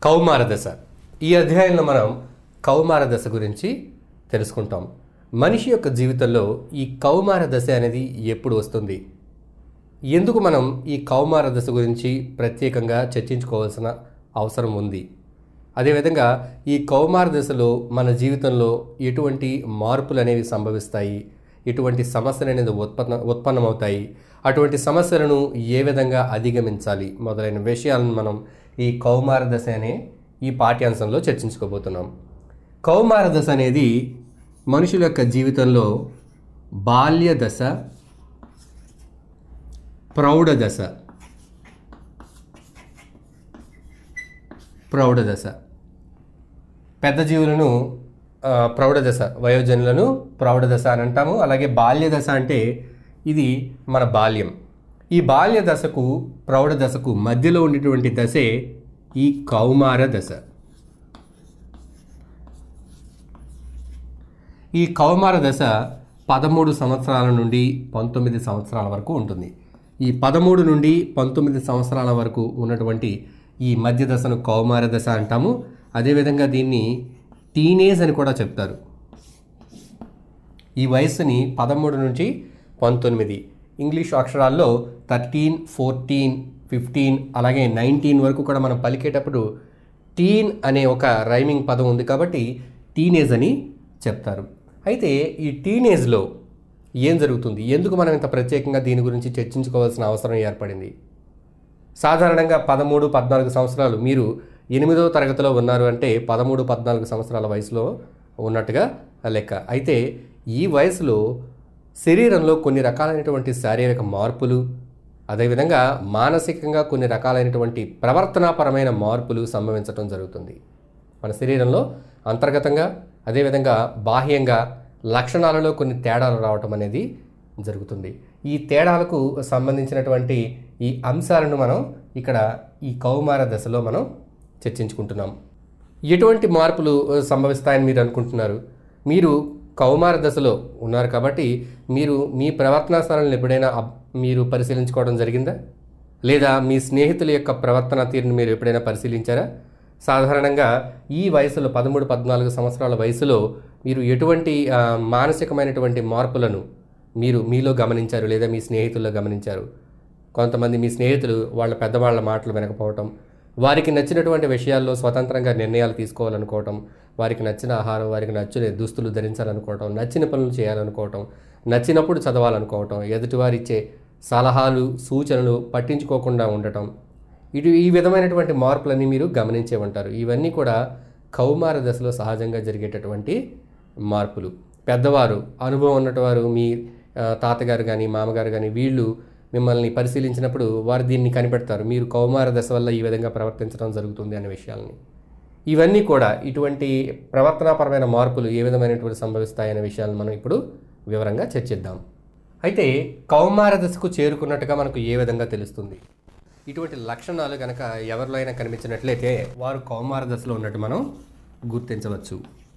కౌమార దశ ఈ అధ్యాయంలో మనం కౌమార దశ గురించి తెలుసుకుంటాం మనిషి యొక్క జీవితంలో ఈ కౌమార దశ అనేది ఎప్పుడు వస్తుంది ఎందుకు మనం ఈ కౌమార దశ గురించి ప్రత్యేకంగా చర్చించుకోవాల్సిన అవసరం ఉంది అదేవిధంగా ఈ కౌమార దశలో మన జీవితంలో ఎటువంటి మార్పులు అనేవి సంభవిస్తాయి ఎటువంటి సమస్యలు అనేది ఉత్పన్న ఉత్పన్నమవుతాయి అటువంటి సమస్యలను ఏ విధంగా అధిగమించాలి మొదలైన విషయాలను మనం ఈ కౌమార దశ అనే ఈ పాఠ్యాంశంలో చర్చించుకోబోతున్నాం కౌమార దశ అనేది మనుషుల యొక్క జీవితంలో బాల్య దశ ప్రౌఢ దశ ప్రౌఢ దశ పెద్ద జీవులను ఆ, ప్రౌఢ దశ వయోజనులను ప్రౌఢ దశ అని అంటాము అలాగే బాల్య దశ అంటే ఇది మన బాల్యం ఈ బాల్య దశకు ప్రౌఢ దశకు మధ్యలో ఉండేటువంటి దశే ఈ కౌమార దశ ఈ కౌమార దశ పదమూడు సంవత్సరాల నుండి పంతొమ్మిది సంవత్సరాల వరకు ఉంటుంది ఈ పదమూడు నుండి పంతొమ్మిది సంవత్సరాల వరకు ఉన్నటువంటి ఈ మధ్య దశను కౌమార దశ అంటాము అదేవిధంగా దీన్ని టీనేజ్ అని కూడా చెప్తారు ఈ వయస్సుని పదమూడు నుంచి పంతొమ్మిది ఇంగ్లీష్ అక్షరాల్లో థర్టీన్ ఫోర్టీన్ ఫిఫ్టీన్ అలాగే నైన్టీన్ వరకు కూడా మనం పలికేటప్పుడు టీన్ అనే ఒక రైమింగ్ పదం ఉంది కాబట్టి టీనేజ్ అని చెప్తారు అయితే ఈ టీనేజ్లో ఏం జరుగుతుంది ఎందుకు మనం ఇంత ప్రత్యేకంగా దీని గురించి చర్చించుకోవాల్సిన అవసరం ఏర్పడింది సాధారణంగా పదమూడు పద్నాలుగు సంవత్సరాలు మీరు ఎనిమిదవ తరగతిలో ఉన్నారు అంటే పదమూడు పద్నాలుగు సంవత్సరాల వయసులో ఉన్నట్టుగా లెక్క అయితే ఈ వయసులో శరీరంలో కొన్ని రకాలైనటువంటి శారీరక మార్పులు అదేవిధంగా మానసికంగా కొన్ని రకాలైనటువంటి ప్రవర్తనాపరమైన మార్పులు సంభవించడం జరుగుతుంది మన శరీరంలో అంతర్గతంగా అదేవిధంగా బాహ్యంగా లక్షణాలలో కొన్ని తేడాలు రావటం అనేది జరుగుతుంది ఈ తేడాలకు సంబంధించినటువంటి ఈ అంశాలను మనం ఇక్కడ ఈ కౌమార దశలో మనం చర్చించుకుంటున్నాం ఎటువంటి మార్పులు ఆ, సంభవిస్తాయని మీరు అనుకుంటున్నారు మీరు కౌమార దశలో ఉన్నారు కాబట్టి మీరు మీ ప్రవర్తనా స్థానాలను ఎప్పుడైనా అబ్- మీరు పరిశీలించుకోవడం జరిగిందా లేదా మీ స్నేహితుల యొక్క ప్రవర్తన తీరును మీరు ఎప్పుడైనా పరిశీలించారా సాధారణంగా ఈ వయసులో పదమూడు పద్నాలుగు సంవత్సరాల వయసులో మీరు ఎటువంటి ఆ, మానసికమైనటువంటి మార్పులను మీరు మీలో గమనించారు లేదా మీ స్నేహితుల్లో గమనించారు కొంతమంది మీ స్నేహితులు వాళ్ళ పెద్దవాళ్ళ మాటలు వినకపోవటం వారికి నచ్చినటువంటి విషయాల్లో స్వతంత్రంగా నిర్ణయాలు తీసుకోవాలనుకోవటం వారికి నచ్చిన ఆహారం వారికి నచ్చిన దుస్తులు ధరించాలనుకోవటం నచ్చిన పనులు చేయాలనుకోవటం నచ్చినప్పుడు చదవాలనుకోవటం ఎదుటివారిచ్చే సలహాలు సూచనలు పట్టించుకోకుండా ఉండటం ఇటు ఈ విధమైనటువంటి మార్పులన్నీ మీరు గమనించే ఉంటారు ఇవన్నీ కూడా కౌమార దశలో సహజంగా జరిగేటటువంటి మార్పులు పెద్దవారు అనుభవం ఉన్నటువంటి మీ ఆ, తాతగారు కానీ మామగారు కానీ వీళ్ళు మిమ్మల్ని పరిశీలించినప్పుడు వారు దీన్ని కనిపెడతారు మీరు కౌమార దశ వల్ల ఈ విధంగా ప్రవర్తించడం జరుగుతుంది అనే విషయాల్ని ఇవన్నీ కూడా ఇటువంటి ప్రవర్తనాపరమైన మార్పులు ఏ విధమైనటువంటి సంభవిస్తాయనే విషయాలను మనం ఇప్పుడు వివరంగా చర్చిద్దాం అయితే కౌమార దశకు చేరుకున్నట్టుగా మనకు ఏ విధంగా తెలుస్తుంది ఇటువంటి లక్షణాలు కనుక ఎవరిలో అయినా కనిపించినట్లయితే వారు కౌమార దశలో ఉన్నట్టు మనం గుర్తించవచ్చు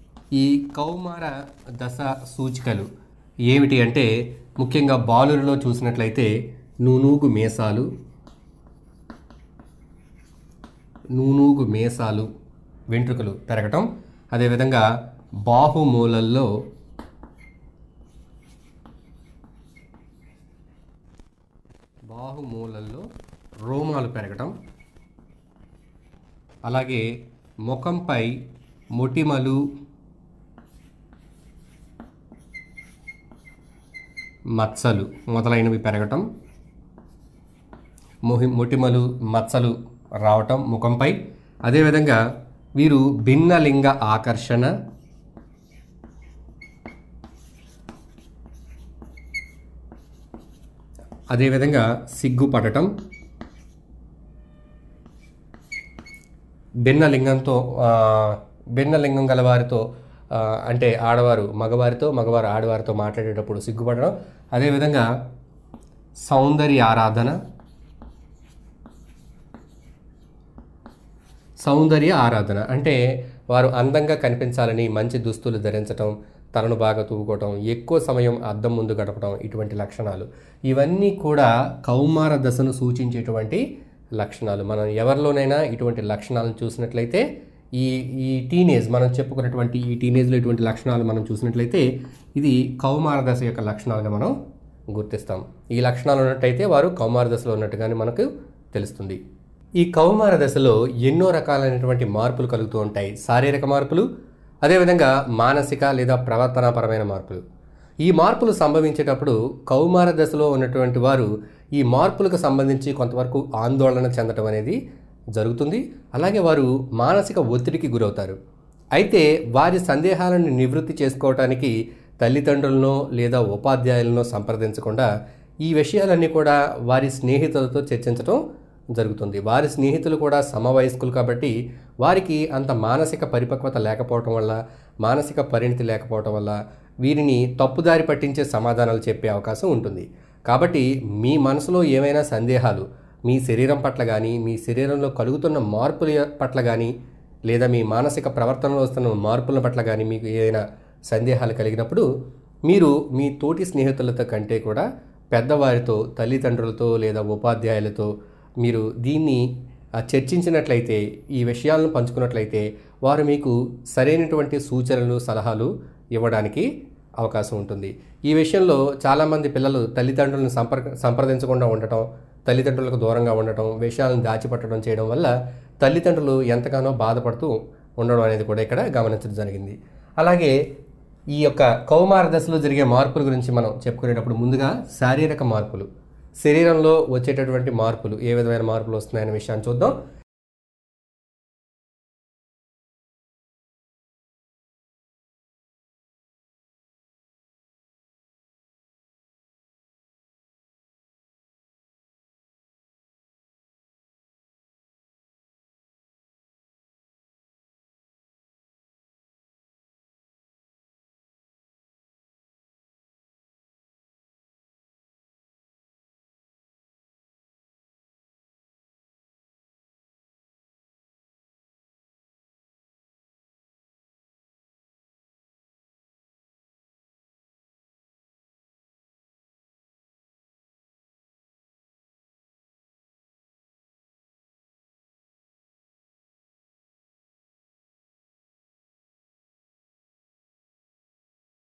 ఈ కౌమార దశ సూచికలు ఏమిటి అంటే ముఖ్యంగా బాలులలో చూసినట్లయితే నూనూగు మీసాలు నూనూగు మీసాలు వెంట్రుకలు పెరగటం అదేవిధంగా బాహుమూలల్లో బాహుమూలల్లో రోమాలు పెరగటం అలాగే ముఖంపై మొటిమలు మచ్చలు మొదలైనవి పెరగటం మొహి మొటిమలు మచ్చలు రావటం ముఖంపై అదేవిధంగా వీరు భిన్నలింగ ఆకర్షణ అదేవిధంగా సిగ్గుపడటం భిన్న లింగంతో ఆ, భిన్న లింగం గల వారితో ఆ, అంటే ఆడవారు మగవారితో మగవారు ఆడవారితో మాట్లాడేటప్పుడు సిగ్గుపడడం అదేవిధంగా సౌందర్య ఆరాధన సౌందర్య ఆరాధన అంటే వారు అందంగా కనిపించాలని మంచి దుస్తులు ధరించటం తలను బాగా తూకోవటం ఎక్కువ సమయం అద్దం ముందు గడపడం ఇటువంటి లక్షణాలు ఇవన్నీ కూడా కౌమార దశను సూచించేటువంటి లక్షణాలు మనం ఎవరిలోనైనా ఇటువంటి లక్షణాలను చూసినట్లయితే ఈ ఈ టీనేజ్ మనం చెప్పుకున్నటువంటి ఈ టీనేజ్లో ఇటువంటి లక్షణాలు మనం చూసినట్లయితే ఇది కౌమార దశ యొక్క లక్షణాలుగా మనం గుర్తిస్తాం ఈ లక్షణాలు ఉన్నట్టయితే వారు కౌమార దశలో ఉన్నట్టుగానే మనకు తెలుస్తుంది ఈ కౌమార దశలో ఎన్నో రకాలైనటువంటి మార్పులు కలుగుతూ ఉంటాయి శారీరక మార్పులు అదేవిధంగా మానసిక లేదా ప్రవర్తనాపరమైన మార్పులు ఈ మార్పులు సంభవించేటప్పుడు కౌమార దశలో ఉన్నటువంటి వారు ఈ మార్పులకు సంబంధించి కొంతవరకు ఆందోళన చెందడం అనేది జరుగుతుంది అలాగే వారు మానసిక ఒత్తిడికి గురవుతారు అయితే వారి సందేహాలను నివృత్తి చేసుకోవటానికి తల్లిదండ్రులను లేదా ఉపాధ్యాయులను సంప్రదించకుండా ఈ విషయాలన్నీ కూడా వారి స్నేహితులతో చర్చించడం జరుగుతుంది వారి స్నేహితులు కూడా సమవయస్కులు కాబట్టి వారికి అంత మానసిక పరిపక్వత లేకపోవటం వల్ల మానసిక పరిణితి లేకపోవటం వల్ల వీరిని తప్పుదారి పట్టించే సమాధానాలు చెప్పే అవకాశం ఉంటుంది కాబట్టి మీ మనసులో ఏమైనా సందేహాలు మీ శరీరం పట్ల కానీ మీ శరీరంలో కలుగుతున్న మార్పుల పట్ల కానీ లేదా మీ మానసిక ప్రవర్తనలో వస్తున్న మార్పుల పట్ల కానీ మీకు ఏదైనా సందేహాలు కలిగినప్పుడు మీరు మీ తోటి స్నేహితులతో కంటే కూడా పెద్దవారితో తల్లిదండ్రులతో లేదా ఉపాధ్యాయులతో మీరు దీన్ని ఆ, చర్చించినట్లయితే ఈ విషయాలను పంచుకున్నట్లయితే వారు మీకు సరైనటువంటి సూచనలు సలహాలు ఇవ్వడానికి అవకాశం ఉంటుంది ఈ విషయంలో చాలామంది పిల్లలు తల్లిదండ్రులను సంపర్క సంప్రదించకుండా ఉండటం తల్లిదండ్రులకు దూరంగా ఉండటం విషయాలను దాచిపట్టడం చేయడం వల్ల తల్లిదండ్రులు ఎంతగానో బాధపడుతూ ఉండడం అనేది కూడా ఇక్కడ గమనించడం జరిగింది అలాగే ఈ యొక్క కౌమార దశలో జరిగే మార్పుల గురించి మనం చెప్పుకునేటప్పుడు ముందుగా శారీరక మార్పులు శరీరంలో వచ్చేటటువంటి మార్పులు ఏ విధమైన మార్పులు వస్తున్నాయనే విషయాన్ని చూద్దాం